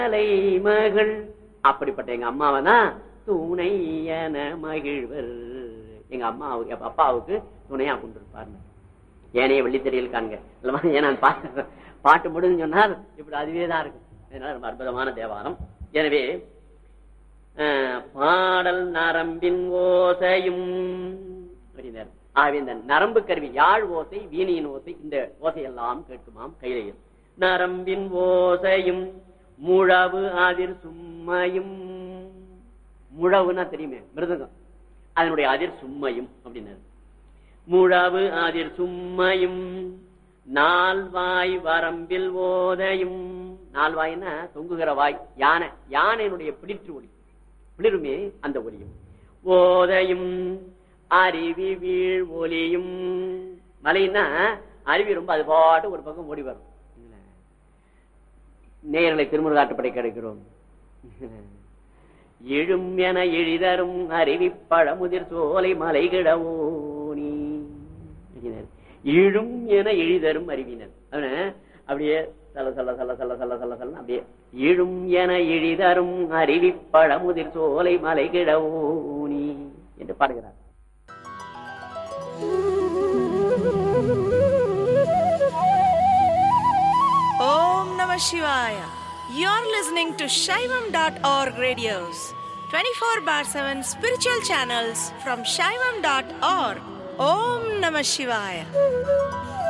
அலை மகள் அப்படிப்பட்ட எங்க அம்மாவை தான் துணை என மகிழ்வர் எங்க அம்மாவுக்கு அப்ப அப்பாவுக்கு துணையா கொண்டிருப்பார் ஏனைய வெள்ளித்தறியல் காண்க இல்லவா? ஏன்னா பாட்டு பாட்டு முடிஞ்சு சொன்னால் இப்படி அதுவே தான் இருக்கும் அதனால ரொம்ப அற்புதமான தேவாரம் எனவே அஹ், பாடல் நரம்பின் ஓசையும் அப்படின்னாரு. ஆகவே இந்த நரம்பு கருவி யாழ் ஓசை வீணையின் ஓசை இந்த ஓசையெல்லாம் கேட்குமாம் கையிலையும் நரம்பின் ஓசையும் முழவு அதிர் சும்மையும் முழவுன்னா தெரியுமே மிருதங்கம் அதனுடைய அதிர் சும்மையும் அப்படின்னாரு முழவு அதிர் சும்மையும் நால்வாய் வரம்பில் ஓதையும் நால்வாய்னா தொங்குகிற வாய் யானை யானையினுடைய பிடிற்று ஒளி பிளிருமே அந்த ஒலியும் ஓதையும் அருவி வீழ் ஒலியும் மலைன்னா அருவி ரொம்ப அது பாட்டு ஒரு பக்கம் ஓடி வரும் நேயர்களை திருமுருகாட்டுப்படை கிடைக்கிறோம் எழும் என எழிதரும் அருவி பழமுதிர் சோலை மலை கிடவோனி எழும் என எழிதரும் அறிவினர் அவன அப்படியே சல சல சல சல சல சல சல அப்படியே எழும் என எழிதரும் அருவி பழமுதிர் சோலை மலை கிடவோனி என்று பாடுகிறார் Om Namah Shivaya. You're listening to Shaivam.org radios, 24 bar 7 spiritual channels from Shaivam.org. Om Namah Shivaya.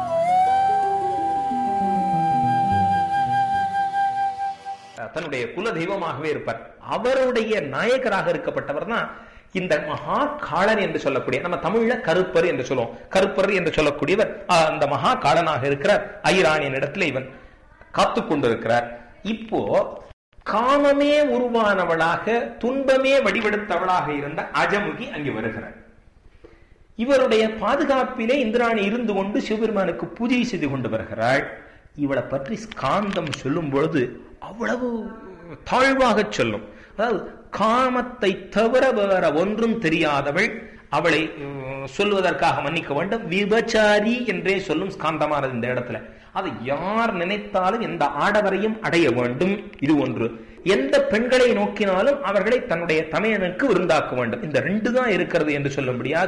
தன்னுடைய குல தெய்வமாகவே இருப்பார் அவருடைய நாயகராக இருக்கப்பட்டவர் தான் இந்த மகா காளன் என்று சொல்லக்கூடிய நம்ம தமிழ்ல கருப்பர் என்று சொல்லுவோம் கருப்பர் என்று சொல்லக்கூடியவர் ஆஹ், அந்த மகா காளனாக இருக்கிறார் ஐராணியின் இடத்துல இவன் காத்து கொண்டிருக்கிறார் இப்போ காமமே உருவானவளாக துன்பமே வடிவெடுத்தவளாக இருந்த அஜமுகி அங்கே வருகிறார் இவருடைய பாதுகாப்பிலே இந்திராணி இருந்து கொண்டு சிவபெருமானுக்கு பூஜை செய்து கொண்டு வருகிறாள் இவளை பற்றி ஸ்காந்தம் சொல்லும் பொழுது அவ்வளவு தாழ்வாக சொல்லும் அதாவது காமத்தை தவிர வேற ஒன்றும் தெரியாதவள் அவளை உம், சொல்வதற்காக மன்னிக்க வேண்டும் விபச்சாரி என்றே சொல்லும் ஸ்காந்தமானது இந்த இடத்துல அதை யார் நினைத்தாலும் எந்த ஆடவரையும் அடைய வேண்டும் இது ஒன்று எந்த பெண்களை நோக்கினாலும் அவர்களை தன்னுடைய தமையனுக்கு விருந்தாக்க வேண்டும் இந்த ரெண்டு தான் இருக்கிறது என்று சொல்லும்படியாக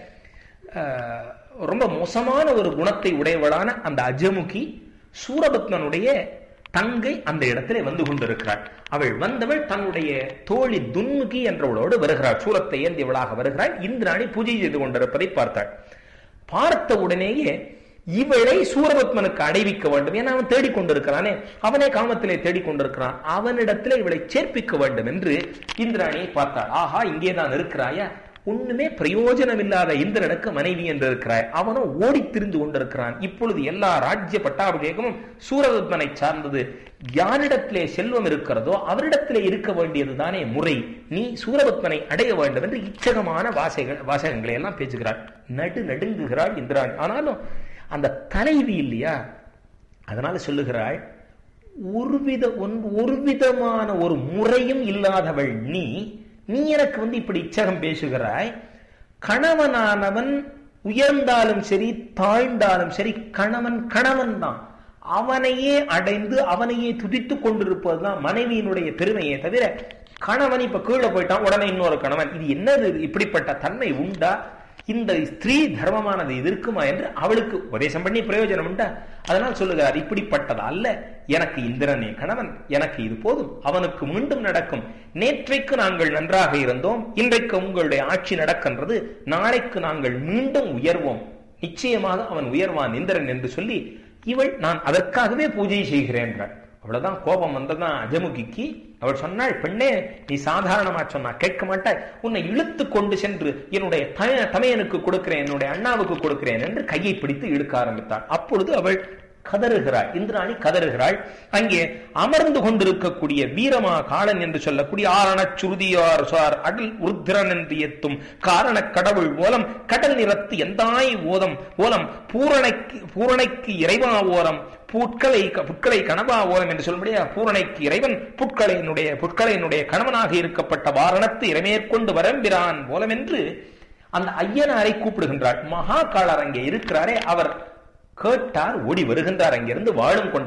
அஹ், ரொம்ப மோசமான ஒரு குணத்தை உடையவளான அந்த அஜமுகி சூரபத்மனுடைய தங்கை அந்த இடத்திலே வந்து கொண்டிருக்கிறாள் அவள் வந்தவள் தன்னுடைய தோழி துன்முகி என்றவளோடு வருகிறாள் சூலத்தை ஏந்தியவளாக வருகிறாள் இந்திராணி பூஜை செய்து கொண்டிருப்பதை பார்த்தாள் பார்த்த உடனேயே இவளை சூரபத்மனுக்கு அடைவிக்க வேண்டும் ஏன்னா அவன் தேடிக்கொண்டிருக்கிறானே அவனே காமத்திலே தேடிக்கொண்டிருக்கிறான் அவனிடத்திலே இவளை சேர்ப்பிக்க வேண்டும் என்று இந்திராணியை பார்த்தாள் ஆஹா இங்கேதான் இருக்கிறாயா ஒண்ணுமே பிரயோஜனம் இல்லாத இந்திரனுக்கு மனைவி என்று இருக்கிறாய் அவனும் ஓடி திரிந்து கொண்டிருக்கிறான் இப்பொழுது எல்லா ராஜ்ய பட்டாபிஷேகமும் சூரபத்மனை சார்ந்தது யாரிடத்திலே செல்வம் இருக்கிறதோ அவரிடத்திலே இருக்க வேண்டியது தானே முறை நீ சூரபத்மனை அடைய வேண்டும் என்று இச்சகமான வாசைகள் வாசகங்களை எல்லாம் பேசுகிறாள் நடு நடுங்குகிறாள் இந்திராணி ஆனாலும் அந்த தலைவி இல்லையா அதனால சொல்லுகிறாள் ஒருவித ஒன்- ஒரு விதமான ஒரு முறையும் இல்லாதவள் நீ நீ எனக்கு வந்து இப்படி இச்சகம் பேசுகிறாய் கணவனானவன் உயர்ந்தாலும் சரி தாழ்ந்தாலும் சரி கணவன் கணவன் தான் அவனையே அடைந்து அவனையே துதித்துக் கொண்டிருப்பதுதான் மனைவியினுடைய பெருமையே தவிர கணவன் இப்ப கீழே போயிட்டான் உடனே இன்னொரு கணவன் இது என்னது இது? இப்படிப்பட்ட தன்மை உண்டா இந்த ஸ்திரீ தர்மமானது இது இருக்குமா என்று அவளுக்கு உபதேசம் பண்ணி பிரயோஜனம் உண்டா அதனால் சொல்லுகிறார் இப்படிப்பட்டது அல்ல எனக்கு இந்திரனே கணவன் எனக்கு இது போதும் அவனுக்கு மீண்டும் நடக்கும் நேற்றைக்கு நாங்கள் நன்றாக இருந்தோம் இன்றைக்கு உங்களுடைய ஆட்சி நடக்கின்றது நாளைக்கு நாங்கள் மீண்டும் உயர்வோம் நிச்சயமாக அவன் உயர்வான் இந்திரன் என்று சொல்லி இவள் நான் அதற்காகவே பூஜை செய்கிறேன் என்றாள். அவ்வளவுதான் கோபம் வந்ததான் அஜமுகிக்கு அவள் சொன்னாள் பெண்ணே நீ சாதாரணமா சொன்னா கேட்க மாட்டாய் உன்னை இழுத்து கொண்டு சென்று என்னுடைய தய- தமையனுக்கு கொடுக்கிறேன் என்னுடைய அண்ணாவுக்கு கொடுக்கிறேன் என்று கையை பிடித்து இழுக்க ஆரம்பித்தாள் அப்பொழுது அவள் கதறுகிறாள் இந்திராணி கதறுகிறாள் அங்கே அமர்ந்து கொண்டிருக்கக்கூடிய வீரமா காளன் என்று சொல்லக்கூடிய ஆரணச் சுருதியார் சார் அடல் உருத்திரன் என்று எத்தும் காரண கடவுள் மூலம் கடல் நிறத்து எந்தாய் ஓதம் ஓலம் பூரணைக்கு பூரணைக்கு இறைவா ஓரம் புட்களை புட்களை கணவா ஓரம் என்று சொல்லும்படியா பூரணைக்கு இறைவன் புட்களையினுடைய புட்களையினுடைய கணவனாக இருக்கப்பட்ட வாரணத்து இறைமேற்கொண்டு வரம்பிரான் போலம் என்று அந்த ஐயனாரை கூப்பிடுகின்றாள் மகா காளர் அங்கே இருக்கிறாரே அவர் கேட்டார் ஓடி வருகின்றார் அங்கிருந்து வாழும் கொண்ட